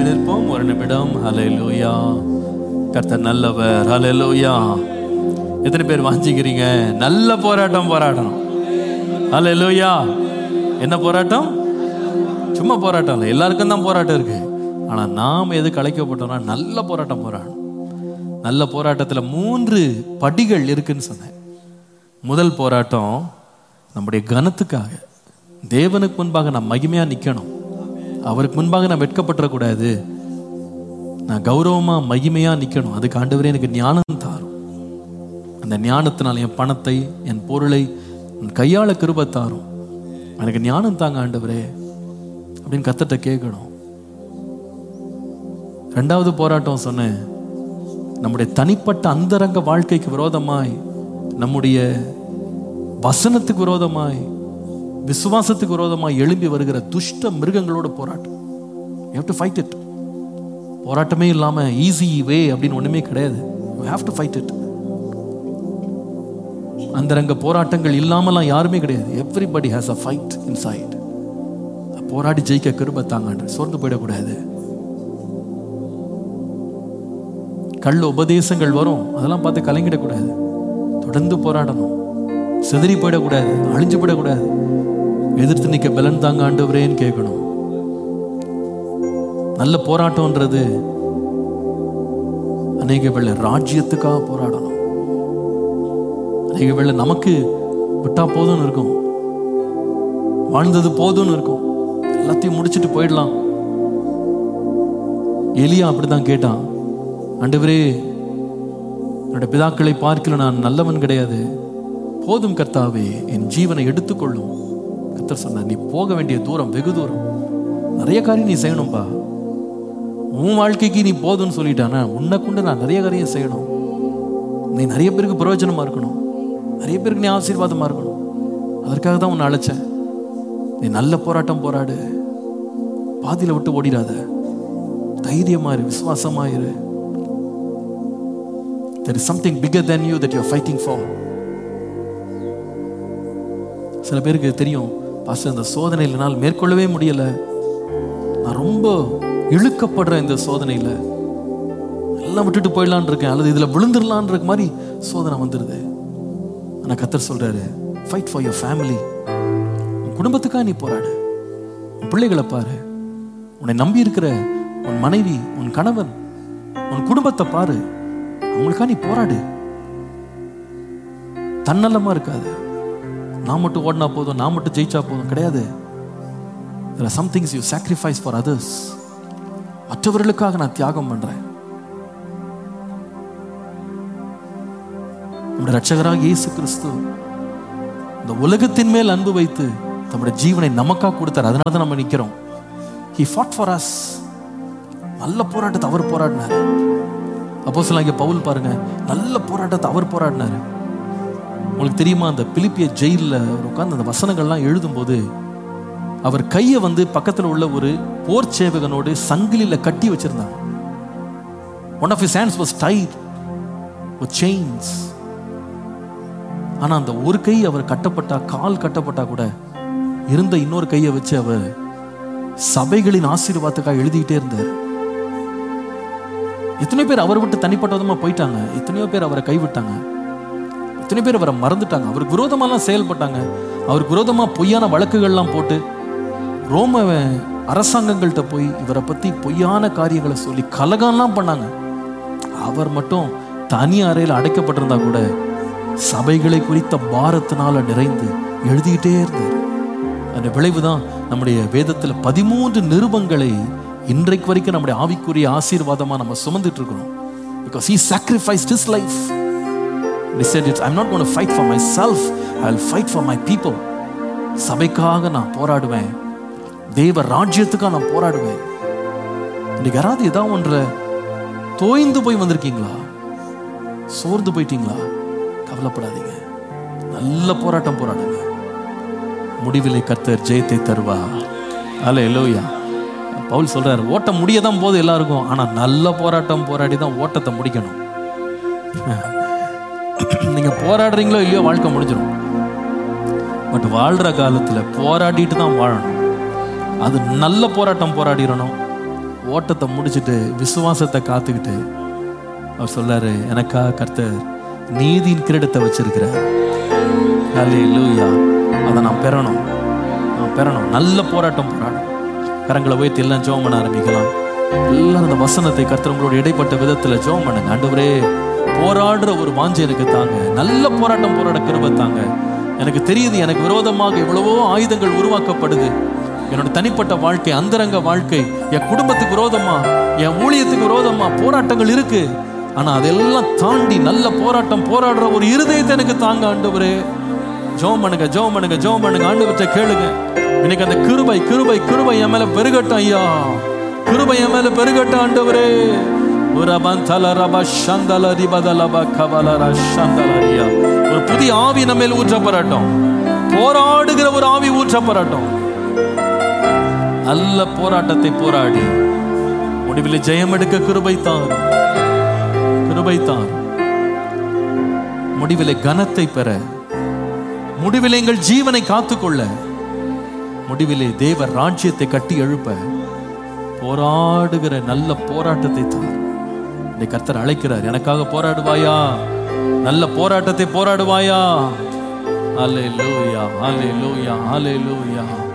நிற்போம் ஒரு நிமிடம் ஹalleluya கர்த்தர் நல்லவர் ஹalleluya எத்தனை பேர் வாஞ்சிக்கிறீங்க நல்ல போராட்டம் போராடணும் ஹalleluya என்ன போராட்டம் சும்மா போராட்டம் இல்லை எல்லாருக்கும் தான் போராட்டம் இருக்கு ஆனா நாம் எதுக்கு அழைக்கப்பட்டோம்னா நல்ல போராட்டம் போராடணும் நல்ல போராட்டத்துல மூன்று படிகள் இருக்குன்னு சொன்னேன் முதல் போராட்டம் நம்முடைய கனத்துக்காக தேவனுக்கு முன்பாக நான் மகிமையா நிக்கணும் அவருக்கு முன்பாக நான் வெட்கப்பட்டுறக்கூடாது நான் கௌரவமா மகிமையா நிக்கணும் அதுக்கு ஆண்டவரே எனக்கு ஞானம் தாரும் அந்த ஞானத்தினால் என் பணத்தை என் பொருளை என் கையாள கிருபை தாரும் எனக்கு ஞானம் தாங்க ஆண்டவரே அப்படின்னு கத்தட்ட கேட்கணும் ரெண்டாவது போராட்டம் சொன்னேன் நம்முடைய தனிப்பட்ட அந்தரங்க வாழ்க்கைக்கு விரோதமாய் நம்முடைய வசனத்துக்கு விரோதமாய் விசுவாசத்துக்கு விரோதமாய் எழும்பி வருகிற துஷ்ட மிருகங்களோட போராட்டம் you have to fight it போராட்டமே இல்லாம ஈஸி வே அப்படின்னு ஒண்ணுமே கிடையாது you have to fight it அந்தரங்க போராட்டங்கள் இல்லாமலாம் யாருமே கிடையாது everybody has a fight inside போராடி ஜெயிக்க கிருபை தாங்க சோர்ந்து போயிடக்கூடாது கள்ள உபதேசங்கள் வரும் அதெல்லாம் பார்த்து கலங்கிடக்கூடாது தொடர்ந்து போராடணும் சிதறி போயிடக்கூடாது அழிஞ்சு போயிடக்கூடாது எதிர்த்து நிற்க பலன் தாங்க ஆண்டவரேன்னு கேட்கணும் நல்ல போராட்டம்ன்றது அநேக வேளை ராஜ்யத்துக்காக போராடணும் அநேக வேளை நமக்கு விட்டா போதும்னு இருக்கும் வாழ்ந்தது போதும்னு இருக்கும் எல்லாத்தையும் முடிச்சுட்டு போயிடலாம் எலியா அப்படிதான் கேட்டான் ஆண்டவரே என்னுடைய பிதாக்களை பார்க்கல நான் நல்லவன் கிடையாது போதும் கர்த்தாவே என் ஜீவனை எடுத்துக்கொள்ளும் கர்த்தர் சொன்னார் நீ போக வேண்டிய தூரம் வெகு தூரம் நிறைய காரியம் நீ செய்யணும்பா உன் வாழ்க்கைக்கு நீ போதும்னு சொல்லிட்டானா உன்னை கொண்டு நான் நிறைய காரியம் செய்யணும் நீ நிறைய பேருக்கு பிரயோஜனமா இருக்கணும் நிறைய பேருக்கு நீ ஆசீர்வாதமா இருக்கணும் அதற்காக தான் உன்னை அழைச்சேன் நீ நல்ல போராட்டம் போராடு பாதியில விட்டு ஓடிடாத தைரியமா இரு விசுவாசமா இரு there is something bigger than you that you are fighting for சில பேருக்கு தெரியும் பாஸ்டர் இந்த சோதனையில் என்னால் மேற்கொள்ளவே முடியல நான் ரொம்ப இழுக்கப்படுறேன் இந்த சோதனையில் எல்லாம் விட்டுட்டு போயிடலான் இருக்கேன் அல்லது இதில் விழுந்துடலான் இருக்க மாதிரி சோதனை வந்துடுது ஆனால் கத்தர் சொல்றாரு ஃபைட் ஃபார் யுவர் ஃபேமிலி உன் குடும்பத்துக்காக நீ போராடு உன் பிள்ளைகளை பாரு உன்னை நம்பி இருக்கிற உன் மனைவி உன் கணவன் உன் குடும்பத்தை பாரு அவங்களுக்காக நீ போராடு தன்னலமா இருக்காது நான் மட்டும் ஓடினா போதும் நான் மட்டும் ஜெயிச்சா போதும் கிடையாது there are some things you sacrifice for others மற்றவர்களுக்காக நான் தியாகம் பண்றேன் நம்முடைய ரட்சகராக இயேசு கிறிஸ்து இந்த உலகத்தின் மேல் அன்பு வைத்து தம்முடைய ஜீவனை நமக்காக கொடுத்தார் அதனால தான் நம்ம நிக்கிறோம் he fought for us நல்ல போராட்டத்தை அவர் போராடினாரு அப்போ இங்க பவுல் பாருங்க நல்ல போராட்டத்தை அவர் போராடினாரு உங்களுக்கு தெரியுமா அந்த பிலிப்பிய ஜெயிலில் அவர் உட்கார்ந்து அந்த வசனங்கள்லாம் எழுதும்போது அவர் கையை வந்து பக்கத்தில் உள்ள ஒரு போர் சேவகனோடு சங்கிலியில கட்டி வச்சிருந்தாங்க one of his hands was tied with chains ஆனா அந்த ஒரு கை அவர் கட்டப்பட்டா கால் கட்டப்பட்டா கூட இருந்த இன்னொரு கையை வச்சு அவர் சபைகளின் ஆசீர்வாதத்துக்காக எழுதிக்கிட்டே இருந்தார் எத்தனையோ பேர் அவரை விட்டு தனிப்பட்ட விதமா போயிட்டாங்க எத்தனையோ பேர் அவரை கைவிட்டாங்க எத்தனையோ பேர் அவரை மறந்துட்டாங்க அவருக்கு விரோதமாலாம் செயல்பட்டாங்க அவருக்கு விரோதமா பொய்யான வழக்குகள்லாம் போட்டு ரோம அரசாங்கங்கள்கிட்ட போய் இவரை பத்தி பொய்யான காரியங்களை சொல்லி கலகம்லாம் பண்ணாங்க அவர் மட்டும் தனி அறையில் அடைக்கப்பட்டிருந்தா கூட சபைகளை குறித்த பாரத்தினால நிறைந்து எழுதிக்கிட்டே இருந்தார் அந்த விளைவுதான் நம்முடைய வேதத்துல பதிமூன்று நிருபங்களை இன்றைக்கு வரைக்கும் நம்முடைய ஆவிக்குரிய ஆசீர்வாதமா நம்ம சுமந்துட்டு இருக்கிறோம் because he sacrificed his life he said it i'm not going to fight for myself i'll fight for my people சபைக்காக நான் போராடுவேன் தேவ ராஜ்யத்துக்காக நான் போராடுவேன் இன்னைக்கு யாராவது ஏதாவது ஒன்றை தோய்ந்து போய் வந்திருக்கீங்களா சோர்ந்து போயிட்டீங்களா கவலைப்படாதீங்க நல்ல போராட்டம் போராடுங்க முடிவிலை கர்த்தர் ஜெயத்தை தருவா அல்ல எல்லோயா பவுல் சொல்றாரு ஓட்டம் முடிய தான் போது எல்லாருக்கும் ஆனா நல்ல போராட்டம் போராடி தான் ஓட்டத்தை முடிக்கணும் நீங்க போராடுறீங்களோ இல்லையோ வாழ்க்கை முடிஞ்சிடும் பட் வாழ்ற காலத்துல போராடிட்டு தான் வாழணும் அது நல்ல போராட்டம் போராடிடணும் ஓட்டத்தை முடிச்சிட்டு விசுவாசத்தை காத்துக்கிட்டு அவர் சொல்லாரு எனக்கா கர்த்தர் நீதியின் கிரீடத்தை வச்சிருக்கிறார் ஹalleluya அதை நான் பெறணும் நான் பெறணும் நல்ல போராட்டம் போராடணும் கரங்களை உயர்த்தி எல்லாம் ஜெபம் பண்ண ஆரம்பிக்கலாம் எல்லாரும் அந்த வசனத்தை கர்த்தர் உங்களோட இடைப்பட்ட விதத்துல ஜெபம் பண்ணுங்க ஆண்டவரே போராடுற ஒரு வாஞ்சை எனக்கு தாங்க நல்ல போராட்டம் போராட கிருபை தாங்க எனக்கு தெரியுது எனக்கு விரோதமாக எவ்வளவோ ஆயுதங்கள் உருவாக்கப்படுது என்னோட தனிப்பட்ட வாழ்க்கை அந்தரங்க வாழ்க்கை என் குடும்பத்துக்கு விரோதமா என் ஊழியத்துக்கு விரோதமா போராட்டங்கள் இருக்கு ஆனா அதெல்லாம் தாண்டி நல்ல போராட்டம் போராடுற ஒரு இருதயத்தை எனக்கு தாங்க ஆண்டவரே ஜோம் பண்ணுங்க ஜோம் பண்ணுங்க ஜோம் பண்ணுங்க ஆண்டவர்கிட்ட கேளுங்க இன்னைக்கு அந்த கிருபை கிருபை கிருபை என் மேல பெருகட்டும் ஐயா கிருபை என் மேல பெருகட்டும் ஆண்டவரே உரபந்தல ரப சந்தல ரிபதலப கபலர சந்தலரியா ஒரு புதிய ஆவி நம்ம மேல் ஊற்றப்படட்டும் போராடுகிற ஒரு ஆவி ஊற்றப்படட்டும் நல்ல போராட்டத்தை போராடி முடிவில் ஜெயம் எடுக்க கிருபை தார் கிருபை தார் முடிவிலே கனத்தை பெற முடிவிலே எங்கள் ஜீவனை காத்துக்கொள்ள முடிவிலே தேவ ராஜ்யத்தை கட்டி எழுப்ப போராடுகிற நல்ல போராட்டத்தை தார் இந்த கர்த்தர் அழைக்கிறார் எனக்காக போராடுவாயா நல்ல போராட்டத்தை போராடுவாயா ஹalleluya ஹalleluya ஹalleluya